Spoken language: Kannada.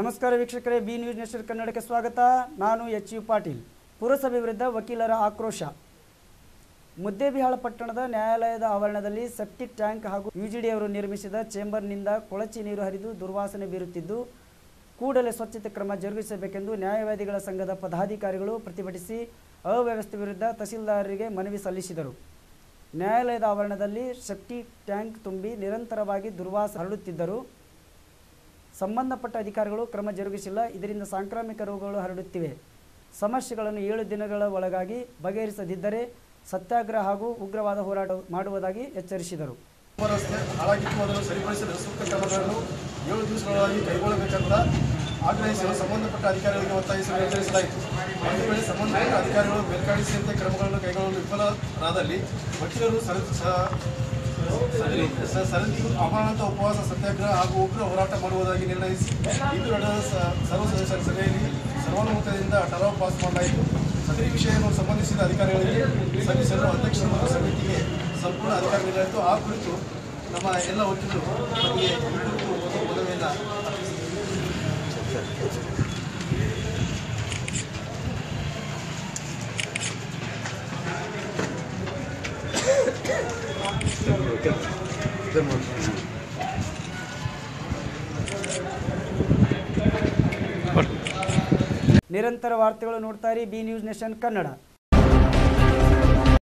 ನಮಸ್ಕಾರ ವೀಕ್ಷಕರೇ ಬಿ ನ್ಯೂಸ್ ನೇಷನ್ ಕನ್ನಡಕ್ಕೆ ಸ್ವಾಗತ ನಾನು ಎಚ್ ಯು ಪಾಟೀಲ್ ಪುರಸಭೆ ವಿರುದ್ಧ ವಕೀಲರ ಆಕ್ರೋಶ ಮುದ್ದೇಬಿಹಾಳ ಪಟ್ಟಣದ ನ್ಯಾಯಾಲಯದ ಆವರಣದಲ್ಲಿ ಸೆಪ್ಟಿಕ್ ಟ್ಯಾಂಕ್ ಹಾಗೂ ಯುಜಿಡಿ ಅವರು ನಿರ್ಮಿಸಿದ ಚೇಂಬರ್ನಿಂದ ಕೊಳಚೆ ನೀರು ಹರಿದು ದುರ್ವಾಸನೆ ಬೀರುತ್ತಿದ್ದು ಕೂಡಲೇ ಸ್ವಚ್ಛತೆ ಕ್ರಮ ಜರುಗಿಸಬೇಕೆಂದು ನ್ಯಾಯವಾದಿಗಳ ಸಂಘದ ಪದಾಧಿಕಾರಿಗಳು ಪ್ರತಿಭಟಿಸಿ ಅವ್ಯವಸ್ಥೆ ವಿರುದ್ಧ ತಹಸೀಲ್ದಾರರಿಗೆ ಮನವಿ ಸಲ್ಲಿಸಿದರು ನ್ಯಾಯಾಲಯದ ಆವರಣದಲ್ಲಿ ಸೆಪ್ಟಿಕ್ ಟ್ಯಾಂಕ್ ತುಂಬಿ ನಿರಂತರವಾಗಿ ದುರ್ವಾಸ ಹರಡುತ್ತಿದ್ದರು ಸಂಬಂಧಪಟ್ಟ ಅಧಿಕಾರಿಗಳು ಕ್ರಮ ಜರುಗಿಸಿಲ್ಲ ಇದರಿಂದ ಸಾಂಕ್ರಾಮಿಕ ರೋಗಗಳು ಹರಡುತ್ತಿವೆ ಸಮಸ್ಯೆಗಳನ್ನು ಏಳು ದಿನಗಳ ಒಳಗಾಗಿ ಬಗೆಹರಿಸದಿದ್ದರೆ ಸತ್ಯಾಗ್ರಹ ಹಾಗೂ ಉಗ್ರವಾದ ಹೋರಾಟ ಮಾಡುವುದಾಗಿ ಎಚ್ಚರಿಸಿದರು ರಸ್ತೆ ಹಾಳಾಗಿದ್ದು ಅದನ್ನು ಸರಿಪಡಿಸಲು ಸೂಕ್ತ ಕ್ರಮಗಳನ್ನು ಏಳು ದಿವಸಗಳೊಳಗಾಗಿ ಕೈಗೊಳ್ಳಬೇಕೆಂದ ಆಗ್ರಹಿಸಲು ಸಂಬಂಧಪಟ್ಟ ಅಧಿಕಾರಿಗಳಿಗೆ ಒತ್ತಾಯಿಸಲು ನಿರ್ಧರಿಸಲಾಯಿತು ಒಂದು ವೇಳೆ ಸಂಬಂಧಪಟ್ಟ ಅಧಿಕಾರಿಗಳು ಮೇಲ್ಕಾಣಿಸಿದಂತೆ ಕ್ರಮಗಳನ್ನು ಕೈಗೊಳ್ಳಲು ವಿಫಲರಾದಲ್ಲಿ ವಕೀಲರು ಸರ ಸ- ಸರದಿ ಸ- ಸರದಿ ಅಮಾನತ ಉಪವಾಸ ಸತ್ಯಾಗ್ರಹ ಹಾಗೂ ಉಗ್ರ ಹೋರಾಟ ಮಾಡುವುದಾಗಿ ನಿರ್ಣಯಿಸಿ ಇಂದು ನಡೆದ ಸ- ಸರ್ವ ಸದಸ್ಯರ ಸಭೆಯಲ್ಲಿ ಸರ್ವಾನುಮತದಿಂದ ಠರಾವು ಪಾಸ್ ಮಾಡಲಾಯಿತು ಸದರಿ ವಿಷಯವನ್ನು ಸಂಬಂಧಿಸಿದ ಅಧಿಕಾರಿಗಳಿಗೆ ಸಲ್ಲಿಸಲು ಅಧ್ಯಕ್ಷರು ಮತ್ತು ಸಮಿತಿಗೆ ಸಂಪೂರ್ಣ ಅಧಿಕಾರ ನೀಡಲಾಯಿತು ಆ ಕುರಿತು ನಮ್ಮ ಎಲ್ಲ ವಕೀಲರು ನಮಗೆ ಈ ಕುರಿತು ಒಂದು ಮನವಿಯನ್ನು ನಿರಂತರ ವಾರ್ತೆಗಳು ನೋಡ್ತಾ ಇರಿ ಬಿ ನ್ಯೂಸ್ ನೇಷನ್ ಕನ್ನಡ